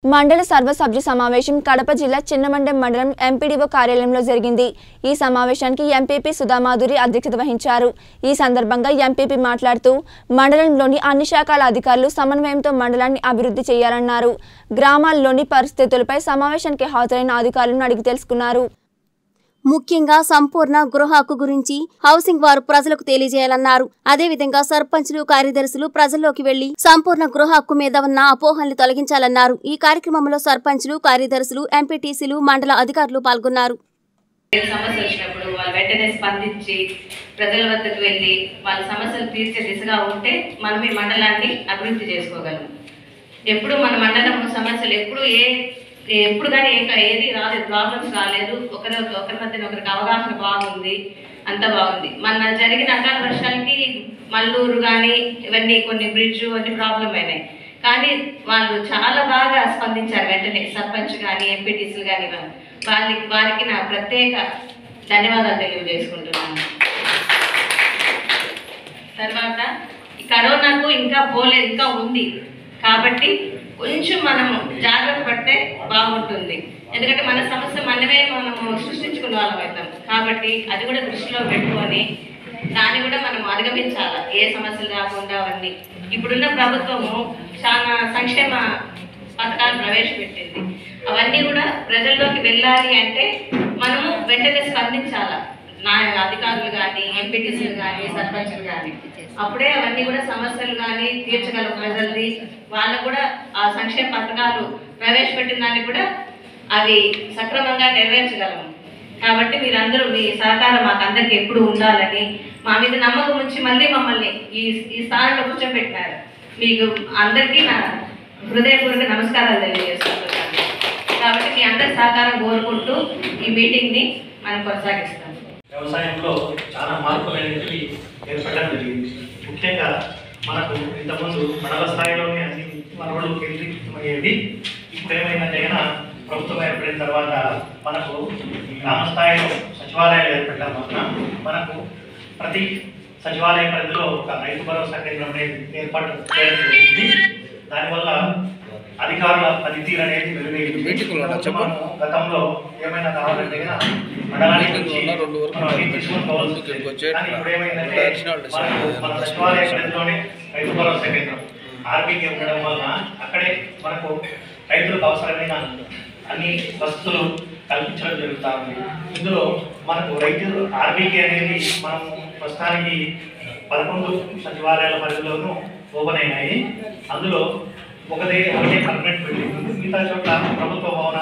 మండల సర్వసభ్య సమావేశం కడప జిల్లా చిన్నమండెం మండలం ఎంపీడీఓ కార్యాలయంలో జరిగింది ఈ సమావేశానికి ఎంపీపీ సుధామాధురి అధ్యక్షత వహించారు ఈ సందర్భంగా ఎంపీపీ మాట్లాడుతూ మండలంలోని అన్ని శాఖల అధికారులు సమన్వయంతో మండలాన్ని అభివృద్ధి చేయాలన్నారు గ్రామాల్లోని పరిస్థితులపై సమావేశానికి హాజరైన అధికారులను అడిగి తెలుసుకున్నారు ముఖ్యంగా సంపూర్ణ గృహ హక్కు గురించి హౌసింగ్ వారు ప్రజలకు తెలియజేయాలన్నారు అదేవిధంగా సర్పంచులు కార్యదర్శులు ప్రజల్లోకి వెళ్లి సంపూర్ణ గృహ హక్కు మీద ఉన్న అపోహల్ని తొలగించాలన్నారు ఈ కార్యక్రమంలో సర్పంచులు కార్యదర్శులు ఎంపీటీసీలు మండల అధికారులు పాల్గొన్నారు ఏ సమస్య వచ్చినప్పుడు వాళ్ళు వెంటనే స్పందించి ప్రజల వద్దకు వెళ్ళి వాళ్ళ సమస్యలు తీర్చే దిశగా ఉంటే మనం ఈ మండలాన్ని అభివృద్ధి చేసుకోగలం ఎప్పుడు మన మండలం సమస్యలు ఎప్పుడు ఏ ఎప్పుడు కానీ ఏ ఏది రాలేదు ప్రాబ్లమ్స్ రాలేదు ఒకరి ఒకరి మధ్యన ఒకరికి అవగాహన బాగుంది అంత బాగుంది మన జరిగిన అకాల వర్షాలకి మల్లూరు కానీ ఇవన్నీ కొన్ని బ్రిడ్జ్ అన్ని ప్రాబ్లం అయినాయి కానీ వాళ్ళు చాలా బాగా స్పందించారు వెంటనే సర్పంచ్ కానీ ఎంపీటీసీలు కానీ వాళ్ళకి వారికి నా ప్రత్యేక ధన్యవాదాలు తెలియజేసుకుంటున్నాను తర్వాత ఈ కరోనాకు ఇంకా పోలేదు ఇంకా ఉంది కాబట్టి కొంచెం మనము జాగ్రత్త పడితే బాగుంటుంది ఎందుకంటే మన సమస్య మనమే మనము సృష్టించుకున్న వాళ్ళం అవుతాం కాబట్టి అది కూడా దృష్టిలో పెట్టుకొని దాన్ని కూడా మనం అధిగమించాలి ఏ సమస్యలు రాకుండా అవన్నీ ఇప్పుడున్న ప్రభుత్వము చాలా సంక్షేమ పథకాలు ప్రవేశపెట్టింది అవన్నీ కూడా ప్రజల్లోకి వెళ్ళాలి అంటే మనము వెంటనే స్పందించాలి నా అధికారులు కానీ ఎంపీటీసీలు కానీ సర్పంచులు కానీ అప్పుడే అవన్నీ కూడా సమస్యలు కానీ తీర్చగలం ప్రజలది వాళ్ళకు కూడా ఆ సంక్షేమ పథకాలు ప్రవేశపెట్టిన దాన్ని కూడా అవి సక్రమంగా నెరవేర్చగలము కాబట్టి మీరందరూ మీ సహకారం మాకు అందరికి ఎప్పుడు ఉండాలని మా మీద నమ్మకం ఉంచి మళ్ళీ మమ్మల్ని ఈ ఈ స్థానంలో కూర్చోబెట్టినారు మీకు అందరికీ నా హృదయపూర్వక నమస్కారాలు తెలియజేస్తున్నాను కాబట్టి మీ అందరి సహకారం కోరుకుంటూ ఈ మీటింగ్ని మనం కొనసాగిస్తాం వ్యవసాయంలో చాలా మార్పులు అనేవి ఏర్పడడం జరిగింది ముఖ్యంగా మనకు ఇంతకుముందు మండల స్థాయిలోనే అన్ని వనరులు కేంద్రీకృతమయ్యేవి ఇప్పుడు ఏమైందంటే కనుక ప్రభుత్వం ఏర్పడిన తర్వాత మనకు గ్రామ స్థాయిలో సచివాలయాలు ఏర్పడడం వలన మనకు ప్రతి సచివాలయ పరిధిలో ఒక రైతు భరోసా కేంద్రం అనేది ఏర్పాటు చేయడం జరిగింది దానివల్ల అధికారుల పనితీరు అనేది మెరుగైంది మనం గతంలో ఏమైనా కావాలంటే కనుక మండలానికి వచ్చి మనం అన్ని తీసుకొని పోవాల్సి ఉండేది. కానీ ఇప్పుడు ఏమైందంటే మనకు మన సచివాలయ పరిధిలోనే రైతు భరోసా కేంద్రం ఆర్బీకే ఉండడం వలన అక్కడే మనకు రైతులకు అవసరమైన అన్ని వసతులు కల్పించడం జరుగుతా ఉంది ఇందులో మనకు రైతు ఆర్బీకే అనేది మనం ప్రస్తుతానికి పదకొండు సచివాలయాల పరిధిలోనూ ఓపెన్ అయినాయి అందులో ఒకటే ఒకటే పర్మనెంట్ బిల్డింగ్ ఉంది మిగతా చోట్ల ప్రభుత్వ భవనాలు